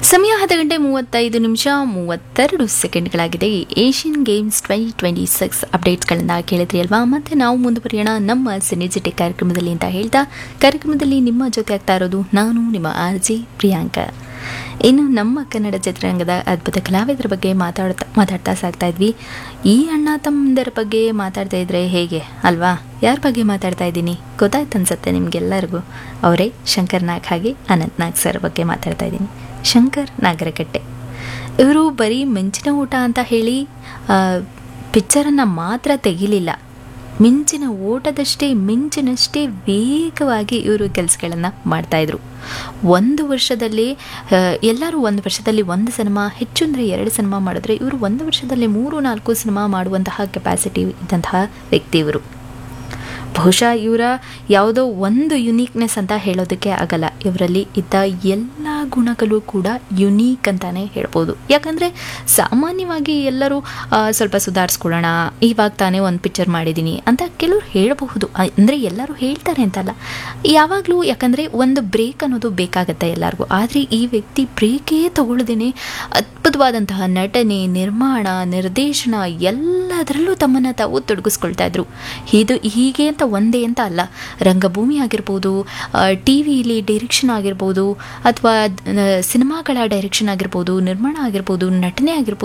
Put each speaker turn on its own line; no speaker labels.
ಸಮಯ ಹತ್ತು ಗಂಟೆ ಮೂವತ್ತೈದು ನಿಮಿಷ ಮೂವತ್ತೆರಡು ಸೆಕೆಂಡ್ಗಳಾಗಿದೆ Asian games twenty twenty six ಅಪ್ಡೇಟ್ಸ್ಗಳನ್ನು ಕೇಳಿದ್ರಿ ಅಲ್ವಾ ಮತ್ತೆ ನಾವು ಮುಂದುವರಿಯೋಣ ನಮ್ಮ ಸಿನಿಜಿಟಿ ಕಾರ್ಯಕ್ರಮದಲ್ಲಿ ಅಂತ ಹೇಳ್ತಾ ಕಾರ್ಯಕ್ರಮದಲ್ಲಿ ನಿಮ್ಮ ಜೊತೆ ಆಗ್ತಾ ಇರೋದು ನಾನು ನಿಮ್ಮ ಆರ್ ಜಿ ಪ್ರಿಯಾಂಕಾ ಇನ್ನು ನಮ್ಮ ಕನ್ನಡ ಚಿತ್ರರಂಗದ ಅದ್ಭುತ ಕಲಾವಿದರ ಬಗ್ಗೆ ಮಾತಾಡ್ತಾ ಮಾತಾಡ್ತಾ ಸಾಗ್ತಾ ಇದ್ವಿ ಈ ಅಣ್ಣ ತಮ್ಮಂದರ ಬಗ್ಗೆ ಮಾತಾಡ್ತಾ ಇದ್ರೆ ಹೇಗೆ ಅಲ್ವಾ ಯಾರ ಬಗ್ಗೆ ಮಾತಾಡ್ತಾ ಇದ್ದೀನಿ ಗೊತ್ತಾಯ್ತು ಅನ್ಸುತ್ತೆ ನಿಮಗೆಲ್ಲರಿಗೂ ಅವರೇ ಶಂಕರ್ ನಾಗ್ ಹಾಗೆ ಅನಂತ್ ನಾಗ್ ಸರ್ ಬಗ್ಗೆ ಮಾತಾಡ್ತಾ ಇದ್ದೀನಿ ಶಂಕರ್ ನಾಗರಕಟ್ಟೆ ಇವರು ಬರೀ ಮಿಂಚಿನ ಊಟ ಅಂತ ಹೇಳಿ ಪಿಕ್ಚರನ್ನು ಮಾತ್ರ ತೆಗಿಲಿಲ್ಲ ಮಿಂಚಿನ ಓಟದಷ್ಟೇ ಮಿಂಚಿನಷ್ಟೇ ವೇಗವಾಗಿ ಇವರು ಕೆಲಸಗಳನ್ನು ಮಾಡ್ತಾಯಿದ್ರು ಒಂದು ವರ್ಷದಲ್ಲಿ ಆ, ಎಲ್ಲರೂ ಒಂದು ವರ್ಷದಲ್ಲಿ ಒಂದು ಸಿನಿಮಾ ಹೆಚ್ಚು ಅಂದರೆ ಎರಡು ಸಿನಿಮಾ ಮಾಡಿದ್ರೆ ಇವರು ಒಂದು ವರ್ಷದಲ್ಲಿ ಮೂರು ನಾಲ್ಕು ಸಿನಿಮಾ ಮಾಡುವಂತಹ ಕೆಪಾಸಿಟಿ ಇದ್ದಂತಹ ವ್ಯಕ್ತಿ ಇವರು ಬಹುಶಃ ಇವರ ಯಾವುದೋ ಒಂದು ಯುನೀಕ್ನೆಸ್ ಅಂತ ಹೇಳೋದಕ್ಕೆ ಆಗಲ್ಲ ಇವರಲ್ಲಿ ಇದ್ದ ಎಲ್ಲ ಗುಣಗಳು ಕೂಡ ಯುನೀಕ್ ಅಂತಾನೆ ಹೇಳ್ಬೋದು ಯಾಕಂದರೆ ಸಾಮಾನ್ಯವಾಗಿ ಎಲ್ಲರೂ ಆ, ಸ್ವಲ್ಪ ಸುಧಾರಿಸ್ಕೊಳ್ಳೋಣ ಇವಾಗ ತಾನೇ ಒಂದು ಪಿಕ್ಚರ್ ಮಾಡಿದ್ದೀನಿ ಅಂತ ಕೆಲವರು ಹೇಳಬಹುದು ಅಂದರೆ ಎಲ್ಲರೂ ಹೇಳ್ತಾರೆ ಅಂತಲ್ಲ ಯಾವಾಗಲೂ ಯಾಕಂದರೆ ಒಂದು ಬ್ರೇಕ್ ಅನ್ನೋದು ಬೇಕಾಗತ್ತೆ ಎಲ್ಲರಿಗೂ ಆದರೆ ಈ ವ್ಯಕ್ತಿ ಬ್ರೇಕೇ ತಗೊಳ್ಳದೇನೆ ಅದ್ಭುತವಾದಂತಹ ನಟನೆ ನಿರ್ಮಾಣ ನಿರ್ದೇಶನ ಎಲ್ಲದರಲ್ಲೂ ತಮ್ಮನ್ನು ತಾವು ತೊಡಗಿಸ್ಕೊಳ್ತಾ ಇದ್ರು ಇದು ಹೀಗೆ ಅಂತ ಒಂದೇ ಅಂತ ಅಲ್ಲ ರಂಗಭೂಮಿ ಆಗಿರ್ಬೋದು ಟಿ ವಿಲಿ ಡೈರೆಕ್ಷನ್ ಆಗಿರ್ಬೋದು ಅಥವಾ ಸಿನಿಮಾಗಳ ಡೈರೆಕ್ಷನ್ ಆಗಿರ್ಬೋದು ನಿರ್ಮಾಣ ಆಗಿರ್ಬೋದು ನಟನೆ ಆಗಿರ್ಬೋದು